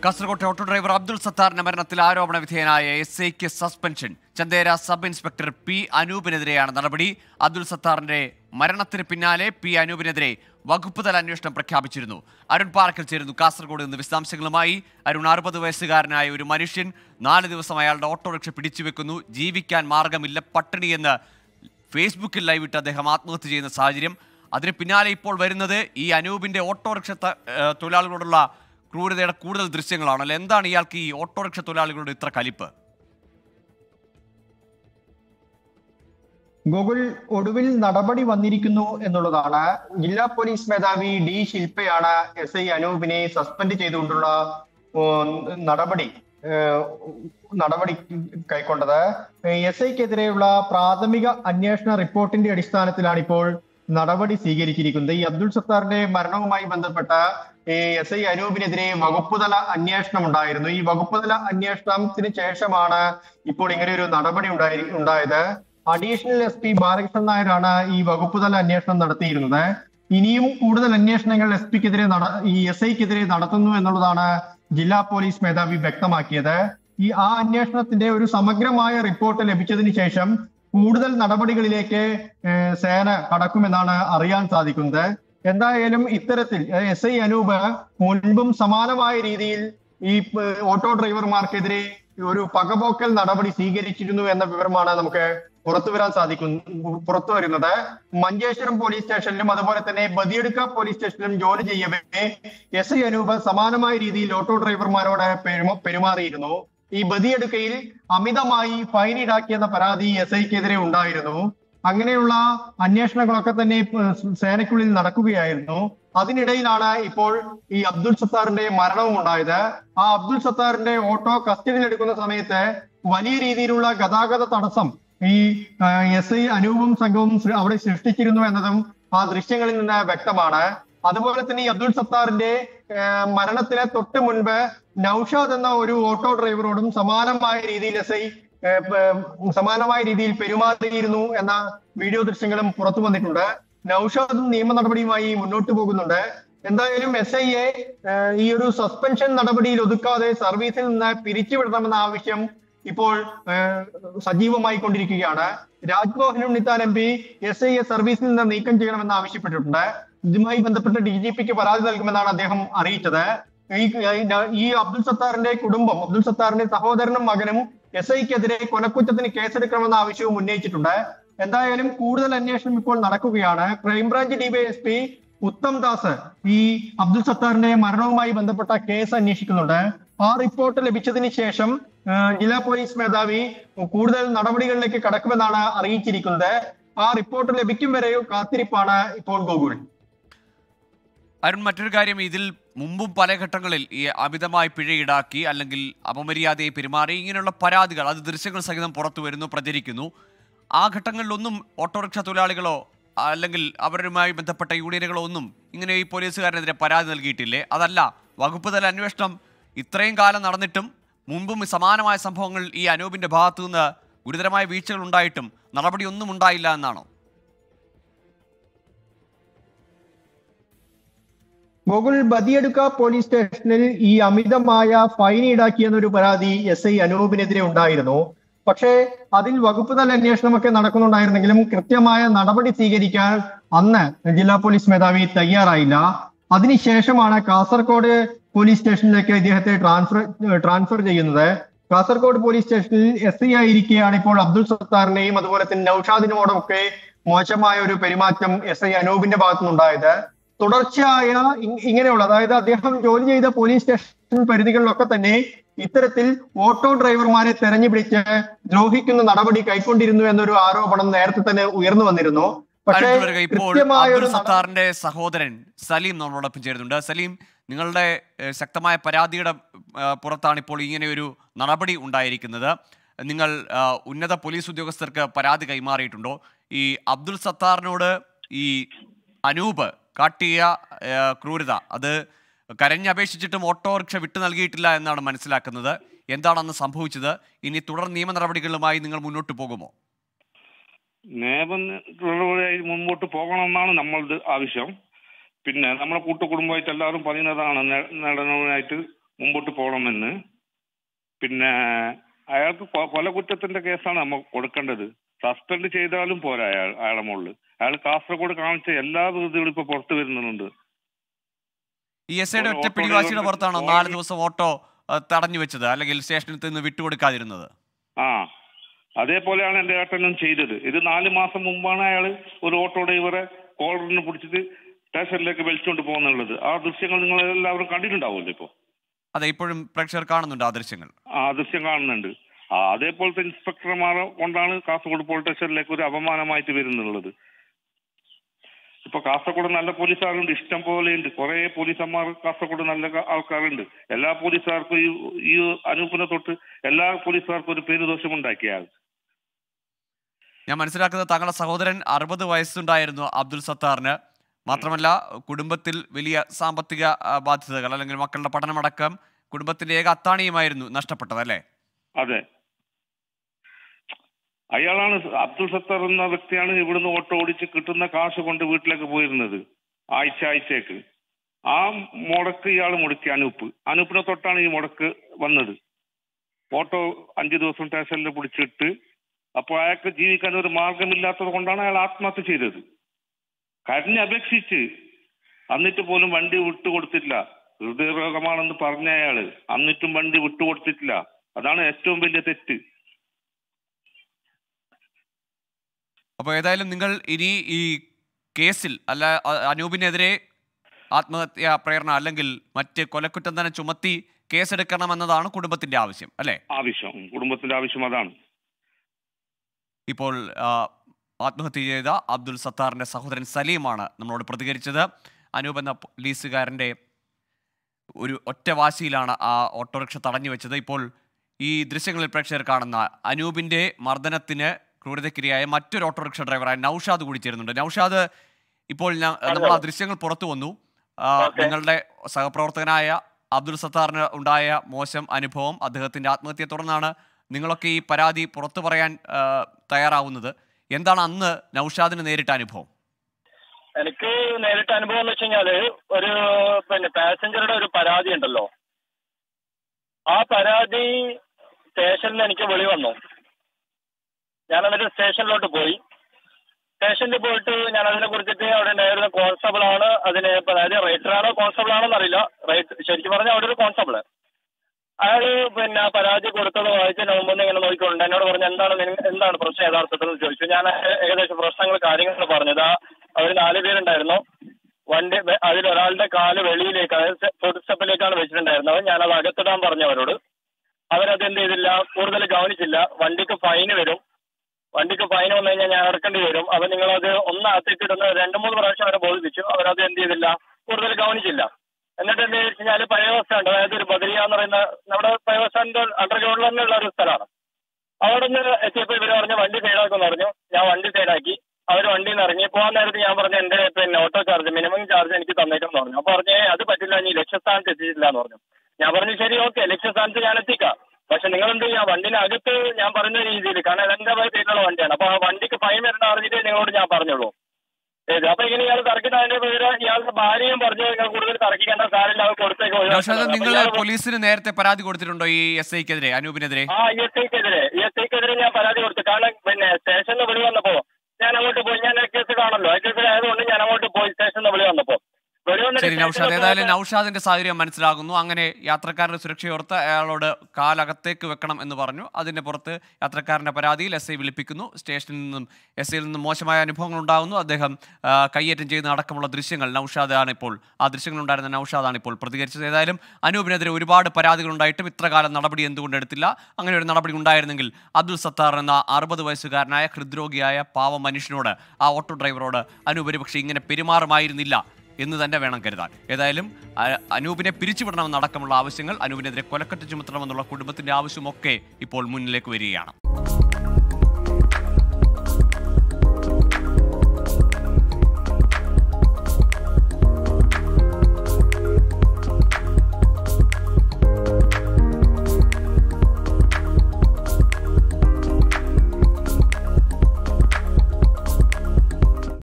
കാസർകോട്ടെ auto driver Abdul സത്താറിന്റെ മരണത്തിൽ ആരോപണ വിധേയനായ എസ് ഐക്ക് suspension Chandera sub inspector P അനൂപിനെതിരെയാണ് നടപടി അബ്ദുൾ സത്താറിന്റെ മരണത്തിന് പിന്നാലെ പി അനൂപിനെതിരെ വകുപ്പ് തല അന്വേഷണം പ്രഖ്യാപിച്ചിരുന്നു അരുൺ പാറക്കൽ ചേരുന്നു കാസർഗോഡ് നിന്ന് വിശദാംശങ്ങളുമായി അരുൺ അറുപത് വയസ്സുകാരനായ ഒരു മനുഷ്യൻ നാല് ദിവസം അയാളുടെ ഓട്ടോറിക്ഷ പിടിച്ചുവെക്കുന്നു ജീവിക്കാൻ മാർഗമില്ല പട്ടിണിയെന്ന് ഫേസ്ബുക്കിൽ ലൈവിട്ട് അദ്ദേഹം ആത്മഹത്യ ചെയ്യുന്ന സാഹചര്യം അതിന് പിന്നാലെ ഇപ്പോൾ വരുന്നത് ഈ അനൂപിന്റെ ഓട്ടോറിക്ഷ ത- ഏഹ് തൊഴിലാളികളോടുള്ള ക്രൂരതയുടെ കൂടുതൽ ദൃശ്യങ്ങളാണ് അല്ലെ എന്താണ് ഇയാൾക്ക് ഈ ഓട്ടോറിക്ഷ തൊഴിലാളികളുടെ ഇത്ര കലിപ്പ് ഗൂഗിൾ ഒടുവിൽ നടപടി വന്നിരിക്കുന്നു എന്നുള്ളതാണ് ജില്ലാ പോലീസ് മേധാവി ഡി ശില്പയാണ് എസ് ഐ അനൂപിനെ സസ്പെൻഡ് ചെയ്തുകൊണ്ടുള്ള ഉം, നടപടി ഏഹ്, നടപടി കൈക്കൊണ്ടത് എസ് ഐക്കെതിരെയുള്ള പ്രാഥമിക അന്വേഷണ റിപ്പോർട്ടിന്റെ അടിസ്ഥാനത്തിലാണ് ഇപ്പോൾ നടപടി സ്വീകരിച്ചിരിക്കുന്നത് ഈ അബ്ദുൾ സത്താറിന്റെ മരണവുമായി ബന്ധപ്പെട്ട എസ് ഐ അനൂപിനെതിരെ വകുപ്പുതല അന്വേഷണം ഉണ്ടായിരുന്നു ഈ വകുപ്പുതല അന്വേഷണത്തിന് ശേഷമാണ് ഇപ്പോൾ ഇങ്ങനെ ഒരു നടപടി ഉണ്ടായി ഉണ്ടായത് അഡീഷണൽ എസ് പി ബാലകൃഷ്ണൻ നായരാണ് ഈ വകുപ്പുതല അന്വേഷണം നടത്തിയിരുന്നത് ഇനിയും കൂടുതൽ അന്വേഷണങ്ങൾ എസ് പിക്കെതിരെ നട ഈ എസ് ഐക്കെതിരെ നടത്തുന്നു എന്നുള്ളതാണ് ജില്ലാ പോലീസ് മേധാവി വ്യക്തമാക്കിയത് ഈ ആ അന്വേഷണത്തിന്റെ ഒരു സമഗ്രമായ റിപ്പോർട്ട് ലഭിച്ചതിന് ശേഷം കൂടുതൽ നടപടികളിലേക്ക് ഏഹ്, സേന കടക്കുമെന്നാണ് അറിയാൻ സാധിക്കുന്നത് എന്തായാലും ഇത്തരത്തിൽ എസ് ഐ അനൂപ് മുൻപും സമാനമായ രീതിയിൽ ഈ ഏഹ്, ഓട്ടോ ഡ്രൈവർമാർക്കെതിരെ ഒരു പകപോക്കൽ നടപടി സ്വീകരിച്ചിരുന്നു എന്ന വിവരമാണ് നമുക്ക് പുറത്തു വരാൻ സാധിക്കുന്നു പുറത്തു വരുന്നത് മഞ്ചേശ്വരം പോലീസ് സ്റ്റേഷനിലും അതുപോലെ തന്നെ ബദിയെടുക്ക പോലീസ് സ്റ്റേഷനിലും ജോലി ചെയ്യവേ എസ് ഐ അനൂപ് സമാനമായ രീതിയിൽ ഓട്ടോ ഡ്രൈവർമാരോട് പെരുമ- പെരുമാറിയിരുന്നു ഈ ബദിയെടുക്കയിൽ അമിതമായി ഫൈൻ ഈടാക്കിയെന്ന പരാതി എസ് ഐക്കെതിരെ ഉണ്ടായിരുന്നു അങ്ങനെയുള്ള അന്വേഷണങ്ങളൊക്കെ തന്നെ ഇപ്പ- സേനയ്ക്കുള്ളിൽ നടക്കുകയായിരുന്നു അതിനിടയിലാണ് ഇപ്പോൾ ഈ അബ്ദുൾ സത്താറിന്റെ മരണവും ഉണ്ടായത് ആ അബ്ദുൾ സത്താറിന്റെ ഓട്ടോ കസ്റ്റഡിയിൽ എടുക്കുന്ന സമയത്ത് വലിയ രീതിയിലുള്ള ഗതാഗത തടസ്സം ഈ എസ് ഐ അനൂപും സംഘവും സൃ- അവിടെ സൃഷ്ടിച്ചിരുന്നു എന്നതും ആ ദൃശ്യങ്ങളിൽ നിന്ന് വ്യക്തമാണ് അതുപോലെ തന്നെ ഈ അബ്ദുൾ സത്താറിന്റെ ഏഹ്, മരണത്തിന് തൊട്ട് മുൻപ് നൌഷാദ് എന്ന ഒരു ഓട്ടോ ഡ്രൈവറോടും സമാനമായ രീതിയിൽ എസ് ഐ സമാനമായ രീതിയിൽ പെരുമാറിയിരുന്നു എന്ന വീഡിയോ ദൃശ്യങ്ങളും പുറത്തു വന്നിട്ടുണ്ട് നൌഷാദും നിയമ നടപടിയുമായി മുന്നോട്ട് പോകുന്നുണ്ട് എന്തായാലും എസ് ഐയെ ഈ ഒരു സസ്പെൻഷൻ നടപടിയിൽ ഒതുക്കാതെ സർവീസിൽ നിന്ന് പിരിച്ചുവിടണമെന്ന ആവശ്യം ഇപ്പോൾ ഏഹ്, സജീവമായി കൊണ്ടിരിക്കുകയാണ് Rajmohan Unnithan M P S ഐയെ സർവീസിൽ നിന്ന് നീക്കം ചെയ്യണമെന്ന് ആവശ്യപ്പെട്ടിട്ടുണ്ട് ഇതുമായി ബന്ധപ്പെട്ട് ഡി ജി പിക്ക് പരാതി നൽകുമെന്നാണ് അദ്ദേഹം അറിയിച്ചത് ഈ ഈ അബ്ദുൾ സത്താറിന്റെ കുടുംബം അബ്ദുൾ സത്താറിന്റെ സഹോദരനും മകനും എസ് ഐക്കെതിരെ കൊലക്കുറ്റത്തിന് കേസെടുക്കണമെന്ന ആവശ്യവും ഉന്നയിച്ചിട്ടുണ്ട് എന്തായാലും കൂടുതൽ അന്വേഷണം ഇപ്പോൾ നടക്കുകയാണ് ക്രൈംബ്രാഞ്ച് ഡിവൈഎസ്പി ഉത്തം ദാസ് ഈ അബ്ദുൾ സത്താറിന്റെ മരണവുമായി ബന്ധപ്പെട്ട കേസ് അന്വേഷിക്കുന്നുണ്ട് ആ റിപ്പോർട്ട് ലഭിച്ചതിന് ശേഷം ആ, ജില്ലാ പോലീസ് മേധാവി കൂടുതൽ നടപടികളിലേക്ക് കടക്കുമെന്നാണ് അറിയിച്ചിരിക്കുന്നത് ആ റിപ്പോർട്ട് ലഭിക്കും വരെ കാത്തിരിപ്പാണ് ഇപ്പോൾ ഗോകുൽ അരുൺ മറ്റൊരു കാര്യം ഇതിൽ മുമ്പും പല ഘട്ടങ്ങളിൽ ഈ അമിതമായി പിഴ ഈടാക്കി അല്ലെങ്കിൽ അപമര്യാദയെ പെരുമാറി ഇങ്ങനെയുള്ള പരാതികൾ അത് ദൃശ്യങ്ങൾ സഹിതം പുറത്തു വരുന്നു പ്രചരിക്കുന്നു ആ ഘട്ടങ്ങളിലൊന്നും ഓട്ടോറിക്ഷ തൊഴിലാളികളോ അല്ലെങ്കിൽ അവരുമായി ബന്ധപ്പെട്ട യൂണിയനുകളോ ഒന്നും ഇങ്ങനെ ഈ പോലീസുകാരനെതിരെ പരാതി നൽകിയിട്ടില്ലേ അതല്ല വകുപ്പ് തല അന്വേഷണം ഇത്രയും കാലം നടന്നിട്ടും മുമ്പും സമാനമായ സംഭവങ്ങൾ ഈ അനൂപിന്റെ ഭാഗത്തു നിന്ന് ഗുരുതരമായ വീഴ്ചകൾ ഉണ്ടായിട്ടും നടപടിയൊന്നും ഉണ്ടായില്ല എന്നാണോ ഗോകുൽ ബദിയെടുക്ക പോലീസ് സ്റ്റേഷനിൽ ഈ അമിതമായ ഫൈൻ ഈടാക്കിയെന്നൊരു പരാതി എസ് ഐ അനൂപിനെതിരെ ഉണ്ടായിരുന്നു പക്ഷേ അതിൽ വകുപ്പ് തല അന്വേഷണമൊക്കെ നടക്കുന്നുണ്ടായിരുന്നെങ്കിലും കൃത്യമായ നടപടി സ്വീകരിക്കാൻ അന്ന് ജില്ലാ പോലീസ് മേധാവി തയ്യാറായില്ല അതിനുശേഷമാണ് കാസർഗോഡ് പോലീസ് സ്റ്റേഷനിലേക്ക് ഇദ്ദേഹത്തെ ട്രാൻസ്ഫർ ട്രാൻസ്ഫർ ചെയ്യുന്നത് കാസർഗോഡ് പോലീസ് സ്റ്റേഷനിൽ എസ് ഐ ആയിരിക്കെയാണ് ഇപ്പോൾ അബ്ദുൾ സത്താറിനെയും അതുപോലെ തന്നെ നൌഷാദിനോടും ഒക്കെ മോശമായ ഒരു പെരുമാറ്റം എസ് ഐ അനൂപിന്റെ ഭാഗത്തുനിന്നുണ്ടായത് തുടർച്ചയായ ഇ- ഇങ്ങനെയുള്ള അതായത് അദ്ദേഹം ജോലി ചെയ്ത പോലീസ് സ്റ്റേഷൻ പരിധികളിലൊക്കെ തന്നെ ഇത്തരത്തിൽ ഓട്ടോ ഡ്രൈവർമാരെ തെരഞ്ഞുപിടിച്ച് ദ്രോഹിക്കുന്ന നടപടി കൈക്കൊണ്ടിരുന്നു എന്നൊരു ആരോപണം നേരത്തെ തന്നെ ഉയർന്നു വന്നിരുന്നു പക്ഷേ അടുത്ത് വരിക ഇപ്പോൾ കൃത്യമായ അബ്ദുൾ ഒരു നട- സത്താറിന്റെ സഹോദരൻ സലീം നമ്മളോടൊപ്പം ചേരുന്നുണ്ട് സലീം നിങ്ങളുടെ ഏഹ്, ശക്തമായ പരാതിയുടെ ഏഹ്, പുറത്താണ് ഇപ്പോൾ ഇങ്ങനെ ഒരു നടപടി ഉണ്ടായിരിക്കുന്നത് നിങ്ങൾ ആ, ഉന്നത പോലീസ് ഉദ്യോഗസ്ഥർക്ക് പരാതി കൈമാറിയിട്ടുണ്ടോ ഈ അബ്ദുൾ സത്താറിനോട് ഈ അനൂപ് കാട്ടിയ ഏഹ്, ക്രൂരത അത് കരഞ്ഞപേക്ഷിച്ചിട്ടും ഓട്ടോറിക്ഷ വിട്ടു നൽകിയിട്ടില്ല എന്നാണ് മനസ്സിലാക്കുന്നത് എന്താണ് അന്ന് സംഭവിച്ചത് ഇനി തുടർ നിയമ നടപടികളുമായി നിങ്ങൾ മുന്നോട്ട് പോകുമോ നിയമത്തിലൂടെ മുമ്പോട്ട് പോകണമെന്നാണ് നമ്മളുടെ ആവശ്യം പിന്നെ നമ്മളെ കൂട്ടുകുടുംബമായിട്ട് എല്ലാവരും പറയുന്നതാണ് നേ- നേടാനായിട്ട് മുമ്പോട്ട് പോകണമെന്ന് പിന്നെ അയാൾക്ക് കൊ- കൊലകുറ്റത്തിന്റെ കേസാണ് നമ്മൾ കൊടുക്കേണ്ടത് സസ്പെൻഡ് ചെയ്താലും പോരാ അയാൾ അയാളെ മുകളിൽ അയാൾ കാസർഗോഡ് കാണിച്ച എല്ലാ വിധത്തിലും ഇപ്പൊ പുറത്തു വരുന്നുണ്ട് ഈ എസ് ഐയുടെ ഒരു ഒറ്റ ഓട്ടോ പിടിവാശിയുടെ ഡ്രൈവർക്ക് പുറത്താണോ ഓൾറെഡി- നാല് ദിവസം ഓട്ടോ ആ, തടഞ്ഞു വെച്ചത് അല്ലെങ്കിൽ സ്റ്റേഷനിൽ നിന്ന് വിട്ടുകൊടുക്കാതിരുന്നത് ആ അതേപോലെയാണ് എന്റെ ഏട്ടനും ചെയ്തത് ഇത് നാല് മാസം മുമ്പാണ് അയാൾ ഒരു ഓട്ടോ ഡ്രൈവറെ കോളറിന് പിടിച്ചിട്ട് സ്റ്റേഷനിലേക്ക് വലിച്ചുകൊണ്ട് പോകുന്നുള്ളത് ആ ദൃശ്യങ്ങൾ നിങ്ങൾ എല്ലാവരും കണ്ടിട്ടുണ്ടാവുമല്ലോ ഇപ്പൊ അതെ ഇപ്പോഴും പ്രേക്ഷകർ കാണുന്നുണ്ട് ആ ദൃശ്യങ്ങൾ ആ ദൃശ്യം കാണുന്നുണ്ട് ആ അതേപോലത്തെ ഇൻസ്പെക്ടർമാരെ കൊണ്ടാണ് കാസർഗോഡ് പോലീസ് സ്റ്റേഷനിലേക്ക് ഒരു അപമാനമായിട്ട് വരുന്നുള്ളത് ഇപ്പൊ കാസർഗോഡ് നല്ല പോലീസുകാരുണ്ട് ഇഷ്ടം പോലെ ഉണ്ട് കുറെ പോലീസന്മാർ കാസർഗോഡ് നല്ല ക- ആൾക്കാരുണ്ട് എല്ലാ പോലീസുകാർക്കും ഈ ഈ അനൂപിനെ തൊട്ട് എല്ലാ പോലീസുകാർക്കും ഒരു പേര് ദോഷം ഉണ്ടാക്കിയ ആൾ ഞാൻ മനസ്സിലാക്കുന്നത് താങ്കളുടെ സഹോദരൻ അറുപത് വയസ്സുണ്ടായിരുന്നു അബ്ദുൽ സത്താറിന് മാത്രമല്ല കുടുംബത്തിൽ വലിയ സാമ്പത്തിക ആ, ബാധ്യതകൾ അല്ലെങ്കിൽ മക്കളുടെ പഠനമടക്കം കുടുംബത്തിന്റെ ഏക അത്താണിയുമായിരുന്നു നഷ്ടപ്പെട്ടത് അല്ലേ അതെ അയാളാണ് അബ്ദുൾ സത്താർ എന്ന വ്യക്തിയാണ് ഇവിടുന്ന് ഓട്ടോ ഓടിച്ച് കിട്ടുന്ന കാശ് കൊണ്ട് വീട്ടിലേക്ക് പോയിരുന്നത് ആഴ്ച ആഴ്ചക്ക് ആ മുടക്ക് ഇയാൾ മുടക്കി അനൂപ്പ് അനൂപ്പിനെ തൊട്ടാണ് ഈ മുടക്ക് വന്നത് ഓട്ടോ അഞ്ചു ദിവസം സ്റ്റേഷനിൽ പിടിച്ചിട്ട് അപ്പോൾ അയാൾക്ക് ജീവിക്കാൻ ഒരു മാർഗമില്ലാത്തത് കൊണ്ടാണ് അയാൾ ആത്മഹത്യ ചെയ്തത് കരഞ്ഞ് അപേക്ഷിച്ച് എന്നിട്ട് പോലും വണ്ടി വിട്ടുകൊടുത്തില്ല ഹൃദയരോഗമാണെന്ന് പറഞ്ഞ അയാള് എന്നിട്ടും വണ്ടി വിട്ടുകൊടുത്തിട്ടില്ല അതാണ് ഏറ്റവും വലിയ തെറ്റ് അപ്പോൾ ഏതായാലും നിങ്ങൾ ഇനി ഈ കേസിൽ അല്ല അ- അനൂപിനെതിരെ ആത്മഹത്യാ പ്രേരണ അല്ലെങ്കിൽ മറ്റ് കൊലക്കുറ്റം തന്നെ ചുമത്തി കേസെടുക്കണമെന്നതാണ് കുടുംബത്തിന്റെ ആവശ്യം അല്ലേ ആവശ്യം ഉം, കുടുംബത്തിന്റെ ആവശ്യം അതാണ് ഇപ്പോൾ ആ, ആത്മഹത്യ ചെയ്ത അബ്ദുൽ സത്താറിന്റെ സഹോദരൻ സലീമാണ് നമ്മളോട് പ്രതികരിച്ചത് അനൂപ് എന്ന പോലീസുകാരന്റെ ഒരു ഒറ്റ വാശിയിലാണ് ആ ഓട്ടോറിക്ഷ തടഞ്ഞു വെച്ചത് ഇപ്പോൾ ഈ ദൃശ്യങ്ങളിൽ പ്രേക്ഷകർ കാണുന്ന അനൂപിന്റെ മർദ്ദനത്തിന് ക്രൂരതയ്ക്കിരയായ മറ്റൊരു ഓട്ടോറിക്ഷ ഡ്രൈവറായ നൌഷാദ് കൂടി ചേരുന്നുണ്ട് നൌഷാദ് ഇപ്പോൾ ഞാൻ- നമ്മൾ ആ ദൃശ്യങ്ങൾ പുറത്തു വന്നു ആ, ഓക്കേ. നിങ്ങളുടെ സഹപ്രവർത്തകനായ അബ്ദുൽ സത്താറിന് ഉണ്ടായ മോശം അനുഭവം അദ്ദേഹത്തിന്റെ ആത്മഹത്യയെ തുടർന്നാണ് നിങ്ങളൊക്കെ ഈ പരാതി പുറത്തു പറയാൻ ആ, തയ്യാറാവുന്നത് എന്താണ് അന്ന് നൌഷാദിന് നേരിട്ട അനുഭവം എനിക്ക് നേരിട്ട അനുഭവം എന്ന് വെച്ച് കഴിഞ്ഞാല് ഒരു പിന്നെ പാസഞ്ചറുടെ ഒരു പരാതി ഉണ്ടല്ലോ ആ പരാതി സ്റ്റേഷനിൽ എനിക്ക് വിളി വന്നു ഞാൻ എന്നിട്ട് സ്റ്റേഷനിലോട്ട് പോയി സ്റ്റേഷനിൽ പോയിട്ട് ഞാൻ അതിനെ കുറിച്ചിട്ട് അവിടെ ഉണ്ടായിരുന്ന കോൺസ്റ്റബിൾ ആണ് അതിന് ഇപ്പൊ അതായത് റൈറ്റർ ആണോ കോൺസ്റ്റബിൾ ആണോ എന്നറിയില്ല റൈറ്റ് ശരിക്കും പറഞ്ഞാൽ അവിടെ ഒരു കോൺസ്റ്റബിൾ അയാള് പിന്നെ പരാതി കൊടുത്തത് വായിച്ചതിന് മുമ്പ് ഒന്ന് ഇങ്ങനെ നോക്കിക്കൊണ്ട് എന്നോട് പറഞ്ഞു എന്താണ് നിങ്ങ- എന്താണ് പ്രശ്നം യഥാർത്ഥത്തിൽ എന്ന് ചോദിച്ചു ഞാൻ ഏകദേശം പ്രശ്നങ്ങൾ കാര്യങ്ങൾ പറഞ്ഞത് ആ അവർ നാല് പേരുണ്ടായിരുന്നു വണ്ടി വെ- അതിൽ ഒരാളുടെ കാല് വെളിയിലേക്ക് അതായത് ഫുഡ് സ്റ്റെപ്പിലേക്കാണ് വെച്ചിട്ടുണ്ടായിരുന്നത് ഞാനത് അകത്തിടാൻ പറഞ്ഞു അവരോട് അവരത് എന്ത് ചെയ്തില്ല കൂടുതൽ ഗവനിച്ചില്ല വണ്ടിക്ക് ഫൈൻ വരും വണ്ടിക്ക് ഫൈൻ വന്നു കഴിഞ്ഞാൽ ഞാൻ അടക്കേണ്ടി വരും അപ്പൊ നിങ്ങളത് ഒന്ന് അകത്തേക്ക് ഇടുന്ന രണ്ട് മൂന്ന് പ്രാവശ്യം അവരെ ബോധിപ്പിച്ചു അവരത് എന്ത് ചെയ്തില്ല കൂടുതൽ ഗവനിച്ചില്ല എന്നിട്ട് എന്ത് വെച്ച് കഴിഞ്ഞാൽ പഴയ ബസ് സ്റ്റാൻഡ് അതായത് ഒരു ബദരിയ എന്ന് പറയുന്ന നമ്മുടെ പഴയ ബസ് സ്റ്റാൻഡ് അണ്ടർഗ്രൗണ്ടിൽ തന്നെയുള്ള ഒരു സ്ഥലമാണ് അവിടെ നിന്ന് എത്തിയപ്പോൾ ഇവർ പറഞ്ഞു വണ്ടി സൈഡാക്കുമെന്ന് പറഞ്ഞു ഞാൻ വണ്ടി സൈഡാക്കി അവർ വണ്ടിയിൽ നിന്ന് ഇറങ്ങി പോകാൻ നേരത്ത് ഞാൻ പറഞ്ഞു എന്റെ പിന്നെ ഓട്ടോ ചാർജ് മിനിമം ചാർജ് എനിക്ക് തന്നേക്കെന്ന് പറഞ്ഞു അപ്പൊ പറഞ്ഞു "ഏയ്, അത് പറ്റില്ല നീ ലക്ഷ്യസ്ഥാനത്ത് എത്തിയിട്ടില്ല എന്ന് പറഞ്ഞു ഞാൻ പറഞ്ഞു ശരി ഓക്കെ ലക്ഷ്യസ്ഥാനത്ത് ഞാൻ എത്തിക്കാം പക്ഷെ നിങ്ങൾ എന്ത് ചെയ്യാം വണ്ടിനകത്ത് ഞാൻ പറഞ്ഞ രീതിയിൽ കാരണം ഇത് എന്റെ പേരിലുള്ള വണ്ടിയാണ് അപ്പൊ ആ വണ്ടിക്ക് ഫൈൻ വരേണ്ട അറിഞ്ഞിട്ട് നിങ്ങളോട് ഞാൻ പറഞ്ഞോളൂ ഏത് അപ്പൊ ഇങ്ങനെ ഇയാൾ തർക്കിട്ട് അതിന്റെ പേര് ഇയാളുടെ ഭാര്യയും പറഞ്ഞു നിങ്ങൾ കൂടുതൽ തർക്കിക്കേണ്ട കാര്യമില്ല അത് കൊടുത്തേക്ക് നൌഷാദ് ഒഴിവാക്കണം." നിങ്ങൾ അപ്പൊ ഇയാള് പോലീസിന് നേരത്തെ പരാതി കൊടുത്തിട്ടുണ്ടോ ഈ എസ് ഐക്കെതിരെ അനൂപിനെതിരെ ആ ഇ എസ് ഐക്കെതിരെ ഇ എസ് ഐക്കെതിരെ ഞാൻ പരാതി കൊടുത്തു കാരണം പിന്നെ സ്റ്റേഷനിൽ വിളി വന്നപ്പോ ഞാൻ അങ്ങോട്ട് പോയി ഞാൻ ആ കേസ് കാണല്ലോ ആ കേസിൽ ആയതുകൊണ്ട് ഞാൻ അങ്ങോട്ട് പോയി സ്റ്റേഷനിൽ വിളി വന്നപ്പോ വിളി വന്നിട്ട് ശരി നൌഷാദ് സ്റ്റേഷനിൽ ഏതായാലും പോയപ്പോ- നൌഷാദിന്റെ സാഹചര്യം മനസ്സിലാകുന്നു അങ്ങനെ യാത്രക്കാരുടെ സുരക്ഷയോർത്ത് അയാളോട് കാലകത്തേക്ക് വെക്കണം എന്ന് പറഞ്ഞു അതിന്റെ പുറത്ത് യാത്രക്കാരന്റെ പരാതിയിൽ എസ് ഐ വിളിപ്പിക്കുന്നു സ്റ്റേഷനിൽ നിന്നും എസ് ഐയിൽ നിന്നും മോശമായ അനുഭവങ്ങൾ ഉണ്ടാകുന്നു അദ്ദേഹം ആ, കയ്യേറ്റം ചെയ്യുന്ന അടക്കമുള്ള ദൃശ്യങ്ങൾ നൌഷാദാണ് ഇപ്പോൾ ആ ദൃശ്യങ്ങളുണ്ടായിരുന്ന നൌഷാദാണ് ഇപ്പോൾ പ്രതികരിച്ചത് ഏതായാലും അനൂപിനെതിരെ ഒരുപാട് പരാതികൾ ഉണ്ടായിട്ടും ഇത്രകാലം നടപടി എന്തുകൊണ്ട് എടുത്തില്ല അങ്ങനെ ഒരു നടപടി ഉണ്ടായിരുന്നെങ്കിൽ അബ്ദുൽ സത്താർ എന്ന അറുപത് വയസ്സുകാരനായ ഹൃദ്രോഗിയായ പാവ മനുഷ്യനോട് ആ ഓട്ടോ ഡ്രൈവറോട് അനൂപ് ഒരുപക്ഷെ ഇങ്ങനെ പെരുമാറുമായിരുന്നില്ല എന്ന് തന്നെ വേണം കരുതാൻ ഏതായാലും അ- അനൂപിനെ പിരിച്ചുവിടണമെന്നടക്കമുള്ള ആവശ്യങ്ങൾ അനൂപിനെതിരെ കൊലക്കറ്റ് ചുമത്തണമെന്നുള്ള കുടുംബത്തിന്റെ ആവശ്യമൊക്കെ ഇപ്പോൾ മുന്നിലേക്ക് വരികയാണ്